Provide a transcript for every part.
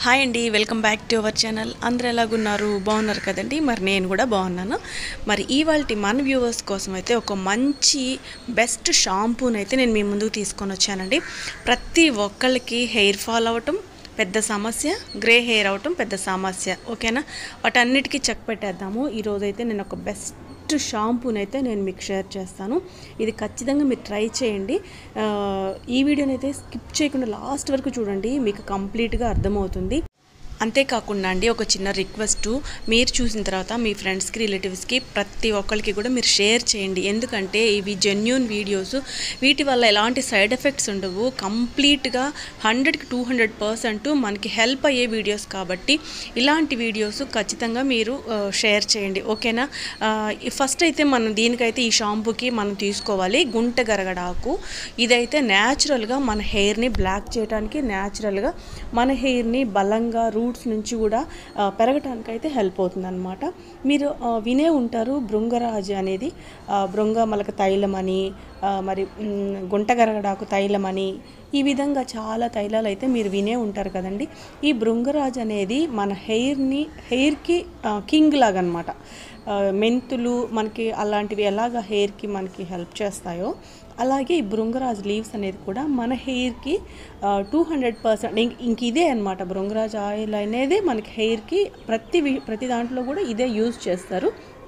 hi అండి welcome back to our channel అందరు ఎలాగున్నారు బాగున్నారు కదండి మరి నేను కూడా బాగున్నాను మరి ఇవాళ మన వ్యూవర్స్ కోసం అయితే ఒక మంచి బెస్ట్ షాంపూని అయితే నేను మీ ముందుకు తీసుకొని వచ్చానండి ప్రతి ఒక్కళ్ళకి హెయిర్ ఫాల్ అవ్వటం పెద్ద సమస్య గ్రే హెయిర్ అవటం పెద్ద సమస్య ఓకేనా వాటన్నిటికీ చెక్ పెట్టేద్దాము ఈరోజైతే నేను ఒక బెస్ట్ షాంపూని అయితే నేను మీకు షేర్ చేస్తాను ఇది ఖచ్చితంగా మీరు ట్రై చేయండి ఆ, ఈ వీడియోని అయితే స్కిప్ చేయకుండా లాస్ట్ వరకు చూడండి మీకు కంప్లీట్గా అర్థమవుతుంది అంతేకాకుండా అండి ఒక చిన్న రిక్వెస్ట్ మీరు చూసిన తర్వాత మీ ఫ్రెండ్స్కి రిలేటివ్స్కి ప్రతి ఒక్కరికి కూడా మీరు షేర్ చేయండి ఎందుకంటే ఇవి జెన్యున్ వీడియోస్ వీటి వల్ల ఎలాంటి సైడ్ ఎఫెక్ట్స్ ఉండవు కంప్లీట్గా హండ్రెడ్కి టూ హండ్రెడ్ పర్సెంట్ మనకి హెల్ప్ అయ్యే వీడియోస్ కాబట్టి ఇలాంటి వీడియోస్ ఖచ్చితంగా మీరు ఆ, షేర్ చేయండి ఓకేనా ఆ, ఫస్ట్ అయితే మనం దీనికైతే ఈ షాంపూకి మనం తీసుకోవాలి గుంట గరగడాకు ఇదైతే న్యాచురల్గా మన హెయిర్ని బ్లాక్ చేయడానికి న్యాచురల్గా మన హెయిర్ని బలంగా రూట్స్ నుంచి కూడా ఆ, పెరగటానికి అయితే హెల్ప్ అవుతుంది అనమాట మీరు ఆ, వినే ఉంటారు భృంగరాజ్ అనేది ఆ, భృంగ మలక తైలం అని ఆ, మరి మ్, గుంట గరగడాకు తైలం అని ఈ విధంగా చాలా తైలాలు అయితే మీరు వినే ఉంటారు కదండి ఈ భృంగరాజ్ అనేది మన హెయిర్ని హెయిర్కి కింగ్ లాగా అనమాట మెంతులు మనకి అలాంటివి ఎలాగ హెయిర్కి మనకి హెల్ప్ చేస్తాయో అలాగే ఈ భృంగరాజ్ లీవ్స్ అనేది కూడా మన హెయిర్కి టూ హండ్రెడ్ పర్సెంట్ ఇంక ఇదే అనమాట భృంగరాజ్ ఆయిల్ అనేది మనకి హెయిర్కి ప్రతి వి- ప్రతి దాంట్లో కూడా ఇదే యూజ్ చేస్తారు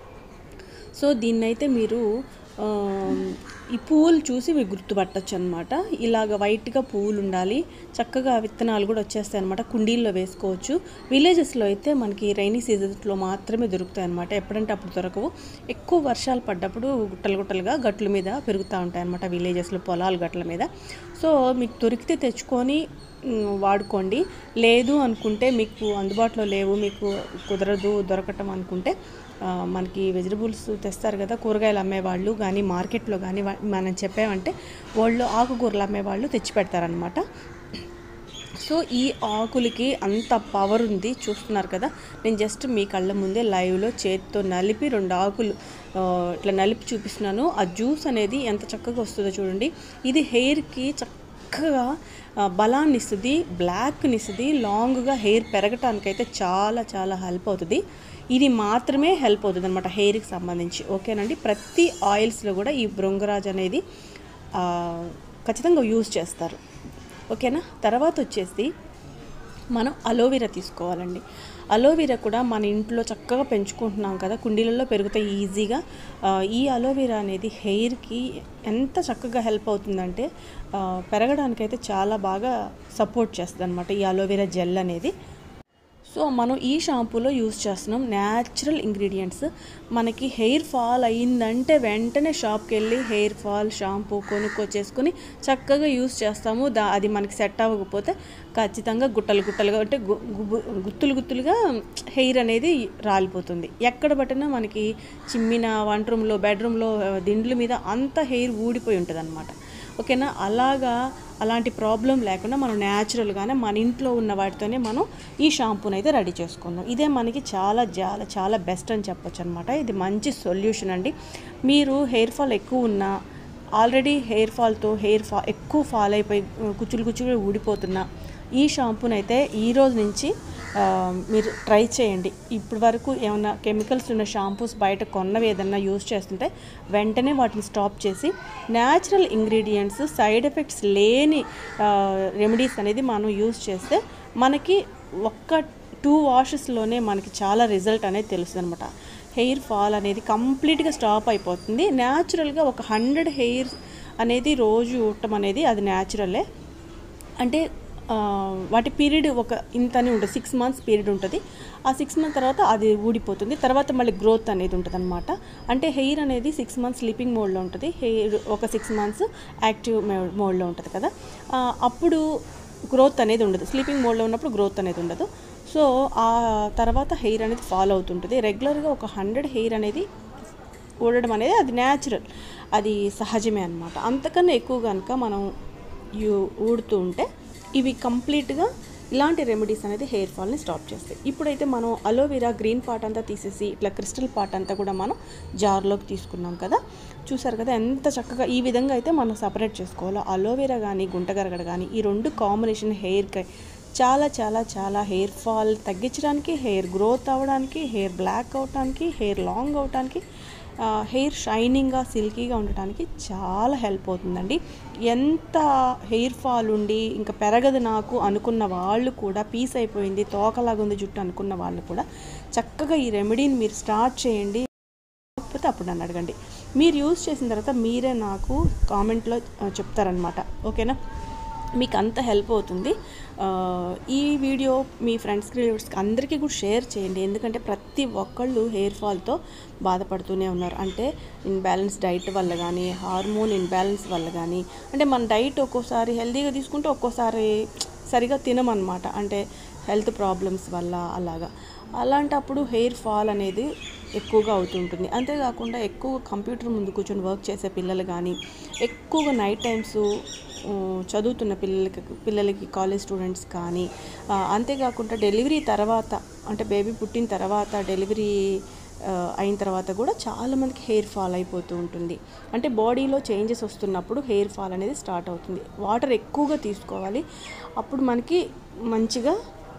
సో దీన్నైతే మీరు ఆ, ఈ పువ్వులు చూసి మీరు గుర్తుపట్టచ్చు అనమాట ఇలాగ వైట్గా పువ్వులు ఉండాలి చక్కగా విత్తనాలు కూడా వచ్చేస్తాయి అనమాట కుండీల్లో వేసుకోవచ్చు విలేజెస్లో అయితే మనకి రైనీ సీజన్స్లో మాత్రమే దొరుకుతాయి అనమాట ఎప్పుడంటే అప్పుడు దొరకవు ఎక్కువ వర్షాలు పడ్డప్పుడు గుట్టలు గుట్టలుగా గట్ల మీద పెరుగుతూ ఉంటాయి అనమాట విలేజెస్లో పొలాలు గట్ల మీద సో మీకు దొరికితే తెచ్చుకొని మ్, వాడుకోండి లేదు అనుకుంటే మీకు అందుబాటులో లేవు మీకు కుదరదు దొరకటం అనుకుంటే ఆ, మనకి వెజిటబుల్స్ తెస్తారు కదా కూరగాయలు అమ్మేవాళ్ళు కానీ మార్కెట్లో కానీ వా- మనం చెప్పామంటే వాళ్ళు ఆకుకూరలు అమ్మేవాళ్ళు తెచ్చి పెడతారనమాట సో ఈ ఆకులకి అంత పవర్ ఉంది చూస్తున్నారు కదా నేను జస్ట్ మీ కళ్ళ ముందే లైవ్లో చేతితో నలిపి రెండు ఆకులు ఆ, ఇట్లా నలిపి చూపిస్తున్నాను ఆ జ్యూస్ అనేది ఎంత చక్కగా వస్తుందో చూడండి ఇది హెయిర్కి చక్కగా ఆ, బలాన్ని ఇస్తుంది బ్లాక్ని ఇస్తుంది లాంగ్గా హెయిర్ పెరగటానికి అయితే చాలా చాలా హెల్ప్ అవుతుంది ఇది మాత్రమే హెల్ప్ అవుతుంది అనమాట హెయిర్కి సంబంధించి ఓకేనండి ప్రతి ఆయిల్స్లో కూడా ఈ బృంగరాజ్ అనేది ఆ, ఖచ్చితంగా యూజ్ చేస్తారు ఓకేనా తర్వాత వచ్చేసి మనం అలోవెరా తీసుకోవాలండి అలోవెరా కూడా మన ఇంట్లో చక్కగా పెంచుకుంటున్నాం కదా కుండీలలో పెరుగుతాయి ఈజీగా ఆ, ఈ అలోవెరా అనేది హెయిర్కి ఎంత చక్కగా హెల్ప్ అవుతుందంటే ఆ, పెరగడానికైతే చాలా బాగా సపోర్ట్ చేస్తుంది అనమాట ఈ అలోవెరా జెల్ అనేది సో మనం ఈ షాంపూలో యూస్ చేస్తున్నాం న్యాచురల్ ఇంగ్రీడియంట్స్ మనకి హెయిర్ ఫాల్ అయ్యిందంటే వెంటనే షాప్కి వెళ్ళి హెయిర్ ఫాల్ షాంపూ కొనుక్కొచ్చేసుకుని చక్కగా యూస్ చేస్తాము దా అది మనకి సెట్ అవ్వకపోతే ఖచ్చితంగా గుట్టలు గుట్టలుగా అంటే గు- గుబు- గుత్తులు గుత్తులుగా హెయిర్ అనేది రాలిపోతుంది ఎక్కడ పట్టినా మనకి చిమ్మిన వంట రూమ్లో బెడ్రూమ్లో దిండ్ల మీద అంత హెయిర్ ఊడిపోయి ఉంటుంది ఓకేనా అలాగా అలాంటి ప్రాబ్లం లేకుండా మనం న్యాచురల్గానే మన ఇంట్లో ఉన్న వాటితోనే మనం ఈ షాంపూని అయితే రెడీ చేసుకుందాం ఇదే మనకి చాలా చాలా చాలా బెస్ట్ అని చెప్పొచ్చు అనమాట ఇది మంచి సొల్యూషన్ అండి మీరు హెయిర్ ఫాల్ ఎక్కువ ఉన్నా ఆల్రెడీ హెయిర్ ఫాల్తో హెయిర్ ఫా ఎక్కువ ఫాల్ అయిపోయి కుచ్చులు కుచ్చులు ఊడిపోతున్నా ఈ షాంపూని అయితే ఈ రోజు నుంచి ఆ, మీరు ట్రై చేయండి ఇప్పటి వరకు ఏమైనా కెమికల్స్ ఉన్న షాంపూస్ బయట కొన్నవి ఏదన్నా యూస్ చేస్తుంటే వెంటనే వాటిని స్టాప్ చేసి న్యాచురల్ ఇంగ్రీడియంట్స్ సైడ్ ఎఫెక్ట్స్ లేని రెమెడీస్ అనేది మనం యూస్ చేస్తే మనకి ఒక్క టూ వాషెస్లోనే మనకి చాలా రిజల్ట్ అనేది తెలుస్తుంది అనమాట హెయిర్ ఫాల్ అనేది కంప్లీట్గా స్టాప్ అయిపోతుంది న్యాచురల్గా ఒక హండ్రెడ్ హెయిర్ అనేది రోజు ఉండటం అనేది అది న్యాచురలే అంటే ఆ, వాటి పీరియడ్ ఒక ఇంత అని ఉంటుంది సిక్స్ మంత్స్ పీరియడ్ ఉంటుంది ఆ సిక్స్ మంత్ తర్వాత అది ఊడిపోతుంది తర్వాత మళ్ళీ గ్రోత్ అనేది ఉంటుంది అనమాట అంటే హెయిర్ అనేది సిక్స్ మంత్స్ స్లీపింగ్ మోడ్లో ఉంటుంది హెయిర్ ఒక సిక్స్ మంత్స్ యాక్టివ్ మోడ్లో ఉంటుంది కదా ఆ, అప్పుడు గ్రోత్ అనేది ఉండదు స్లీపింగ్ మోడ్లో ఉన్నప్పుడు గ్రోత్ అనేది ఉండదు సో ఆ తర్వాత హెయిర్ అనేది ఫాలో అవుతుంటుంది రెగ్యులర్గా ఒక హండ్రెడ్ హెయిర్ అనేది ఊడడం అనేది అది న్యాచురల్ అది సహజమే అనమాట అంతకన్నా ఎక్కువ కనుక మనం యూ ఊడుతూ ఉంటే ఇవి కంప్లీట్గా ఇలాంటి రెమెడీస్ అనేది హెయిర్ ఫాల్ని స్టాప్ చేస్తాయి ఇప్పుడైతే మనం అలోవెరా గ్రీన్ పార్ట్ అంతా తీసేసి ఇట్లా క్రిస్టల్ పార్ట్ అంతా కూడా మనం జార్లోకి తీసుకున్నాం కదా చూసారు కదా ఎంత చక్కగా ఈ విధంగా అయితే మనం సపరేట్ చేసుకోవాలి అలోవెరా కానీ గుంటగరగడ కానీ ఈ రెండు కాంబినేషన్ హెయిర్కి చాలా చాలా చాలా హెయిర్ ఫాల్ తగ్గించడానికి హెయిర్ గ్రోత్ అవ్వడానికి హెయిర్ బ్లాక్ అవడానికి హెయిర్ లాంగ్ అవడానికి ఆ, హెయిర్ షైనింగ్గా సిల్కీగా ఉండటానికి చాలా హెల్ప్ అవుతుందండి ఎంత హెయిర్ ఫాల్ ఉండి ఇంకా పెరగదు నాకు అనుకున్న వాళ్ళు కూడా పీస్ అయిపోయింది తోకలాగా ఉంది జుట్టు అనుకున్న వాళ్ళు కూడా చక్కగా ఈ రెమెడీని మీరు స్టార్ట్ చేయండి లేకపోతే అప్పుడు నన్ను అడగండి మీరు యూజ్ చేసిన తర్వాత మీరే నాకు కామెంట్లో ఆ, చెప్తారనమాట ఓకేనా మీకు అంత హెల్ప్ అవుతుంది ఆ, ఈ వీడియో మీ ఫ్రెండ్స్ రిలేటివ్స్కి అందరికీ కూడా షేర్ చేయండి ఎందుకంటే ప్రతి ఒక్కళ్ళు హెయిర్ ఫాల్తో బాధపడుతూనే ఉన్నారు అంటే ఇన్బ్యాలెన్స్ డైట్ వల్ల కానీ హార్మోన్ ఇన్బ్యాలెన్స్ వల్ల కానీ అంటే మన డైట్ ఒక్కోసారి హెల్తీగా తీసుకుంటే ఒక్కోసారి సరిగా తినమన్నమాట అంటే హెల్త్ ప్రాబ్లమ్స్ వల్ల అలాగా అలాంటప్పుడు హెయిర్ ఫాల్ అనేది ఎక్కువగా అవుతుంటుంది అంతేకాకుండా ఎక్కువ కంప్యూటర్ ముందు కూర్చొని వర్క్ చేసే పిల్లలు కానీ ఎక్కువగా నైట్ టైమ్స్ చదువుతున్న పిల్లలకి పిల్లలకి కాలేజ్ స్టూడెంట్స్ కానీ ఆ, అంతేకాకుండా డెలివరీ తర్వాత అంటే బేబీ పుట్టిన తర్వాత డెలివరీ ఆ, అయిన తర్వాత కూడా చాలామందికి హెయిర్ ఫాల్ అయిపోతూ ఉంటుంది అంటే బాడీలో చేంజెస్ వస్తున్నప్పుడు హెయిర్ ఫాల్ అనేది స్టార్ట్ అవుతుంది వాటర్ ఎక్కువగా తీసుకోవాలి అప్పుడు మనకి మంచిగా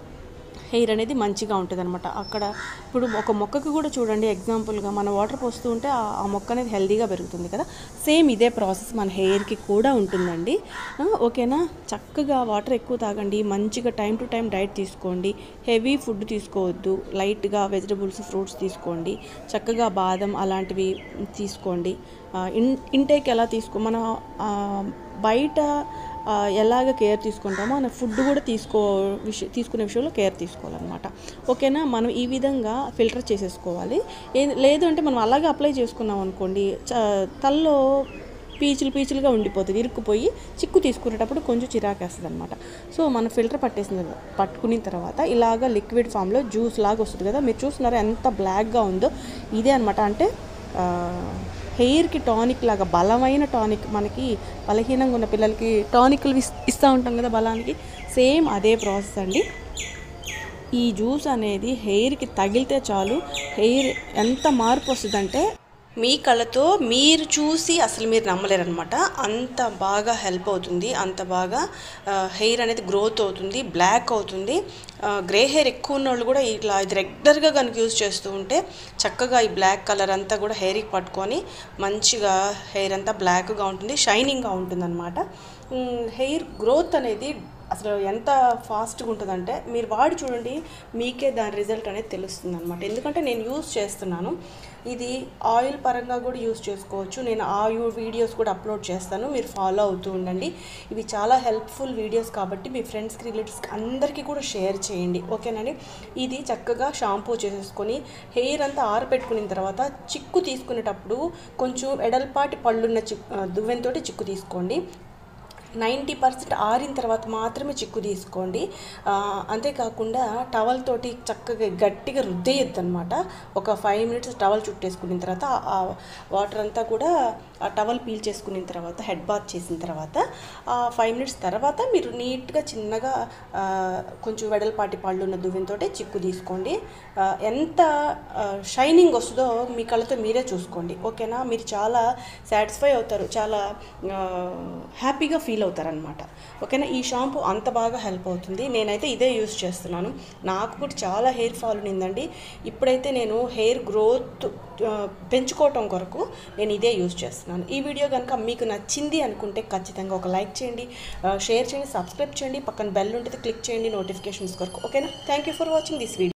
హెయిర్ అనేది మంచిగా ఉంటుంది అనమాట అక్కడ ఇప్పుడు ఒక మొక్కకు కూడా చూడండి ఎగ్జాంపుల్గా మనం వాటర్ పోస్తూ ఉంటే ఆ ఆ మొక్క అనేది హెల్దీగా పెరుగుతుంది కదా సేమ్ ఇదే ప్రాసెస్ మన హెయిర్కి కూడా ఉంటుందండి ఆ, ఓకేనా చక్కగా వాటర్ ఎక్కువ తాగండి మంచిగా టైం టు టైం డైట్ తీసుకోండి హెవీ ఫుడ్ తీసుకోవద్దు లైట్గా వెజిటబుల్స్ ఫ్రూట్స్ తీసుకోండి చక్కగా బాదం అలాంటివి తీసుకోండి ఆ, ఇన్ ఇంటేక్ ఎలా తీసుకో మన ఆ, బయట ఆ, ఎలాగ కేర్ తీసుకుంటామో మన ఫుడ్ కూడా తీసుకో విషయ తీసుకునే విషయంలో కేర్ తీసుకోవాలన్నమాట ఓకేనా మనం ఈ విధంగా ఫిల్టర్ చేసేసుకోవాలి ఏ లేదు అంటే మనం అలాగే అప్లై చేసుకున్నాం అనుకోండి చ తల్లో పీచులు పీచులుగా ఉండిపోతుంది ఇరుక్కుపోయి చిక్కు తీసుకునేటప్పుడు కొంచెం చిరాకేస్తుంది అనమాట సో మనం ఫిల్టర్ పట్టేసిన తర్వాత- పట్టుకున్న తర్వాత ఇలాగ లిక్విడ్ ఫామ్లో జ్యూస్ లాగా వస్తుంది కదా మీరు చూస్తున్నారా ఎంత బ్లాక్గా ఉందో ఇదే అనమాట అంటే ఆ, హెయిర్కి టానిక్ లాగా బలమైన టానిక్ మనకి బలహీనంగా ఉన్న పిల్లలకి టానిక్లు ఇస్- ఇస్తూ ఉంటాం కదా బలానికి సేమ్ అదే ప్రాసెస్ అండి ఈ జ్యూస్ అనేది హెయిర్కి తగిలితే చాలు హెయిర్ ఎంత మార్పు వస్తుందంటే మీ కళ్ళతో మీరు చూసి అసలు మీరు నమ్మలేరనమాట అంత బాగా హెల్ప్ అవుతుంది అంత బాగా హెయిర్ అనేది గ్రోత్ అవుతుంది బ్లాక్ అవుతుంది గ్రే హెయిర్ ఎక్కువ ఉన్న వాళ్ళు కూడా ఇట్లా ఇది రెగ్యులర్గా కనుక యూజ్ చేస్తూ ఉంటే చక్కగా ఈ బ్లాక్ కలర్ అంతా కూడా హెయిర్కి పట్టుకొని మంచిగా హెయిర్ అంతా బ్లాక్గా ఉంటుంది షైనింగ్గా ఉంటుంది అనమాట హెయిర్ గ్రోత్ అనేది అసలు ఎంత ఫాస్ట్గా ఉంటుందంటే మీరు వాడి చూడండి మీకే దాని రిజల్ట్ అనేది తెలుస్తుంది అనమాట ఎందుకంటే నేను యూస్ చేస్తున్నాను ఇది ఆయిల్ పరంగా కూడా యూస్ చేసుకోవచ్చు నేను ఆ యూ వీడియోస్ కూడా అప్లోడ్ చేస్తాను మీరు ఫాలో అవుతూ ఉండండి ఇవి చాలా హెల్ప్ఫుల్ వీడియోస్ కాబట్టి మీ ఫ్రెండ్స్కి రిలేటివ్స్కి అందరికీ కూడా షేర్ చేయండి ఓకేనండి ఇది చక్కగా షాంపూ చేసేసుకొని హెయిర్ అంతా ఆరబెట్టుకున్న తర్వాత చిక్కు తీసుకునేటప్పుడు కొంచెం ఎడల్పాటి పళ్ళున్న చిక్ దువ్వెనతోటి చిక్కు తీసుకోండి నైంటీ పర్సెంట్ ఆరిన తర్వాత మాత్రమే చిక్కు తీసుకోండి ఆ, అంతేకాకుండా టవల్ తోటి చక్కగా గట్టిగా రుద్దేయద్దు అనమాట ఒక ఫైవ్ మినిట్స్ టవల్ చుట్టేసుకున్న తర్వాత ఆ- ఆ వాటర్ అంతా కూడా ఆ టవల్ పీల్ చేసుకున్న తర్వాత హెడ్ బాత్ చేసిన తర్వాత ఆ ఫైవ్ మినిట్స్ తర్వాత మీరు నీట్గా చిన్నగా ఆ, కొంచెం వెడల్పాటి పళ్ళు ఉన్న దువ్వెనతోటి చిక్కు తీసుకోండి ఆ, ఎంత షైనింగ్ వస్తుందో మీ కళ్ళతో మీరే చూసుకోండి ఓకేనా మీరు చాలా సాటిస్ఫై అవుతారు చాలా ఆ, హ్యాపీగా ఫీల్ అవుతారనమాట ఓకేనా ఈ షాంపూ అంత బాగా హెల్ప్ అవుతుంది నేనైతే ఇదే యూస్ చేస్తున్నాను నాకు కూడా చాలా హెయిర్ ఫాల్ ఉండిందండి ఇప్పుడైతే నేను హెయిర్ గ్రోత్ ఆ, పెంచుకోవటం కొరకు నేను ఇదే యూస్ చేస్తున్నాను ఈ వీడియో కనుక మీకు నచ్చింది అనుకుంటే ఖచ్చితంగా ఒక లైక్ చేయండి ఆ, షేర్ చేయండి సబ్స్క్రైబ్ చేయండి పక్కన బెల్ ఉంటుంది క్లిక్ చేయండి నోటిఫికేషన్స్ కొరకు ఓకేనా thank you for watching this video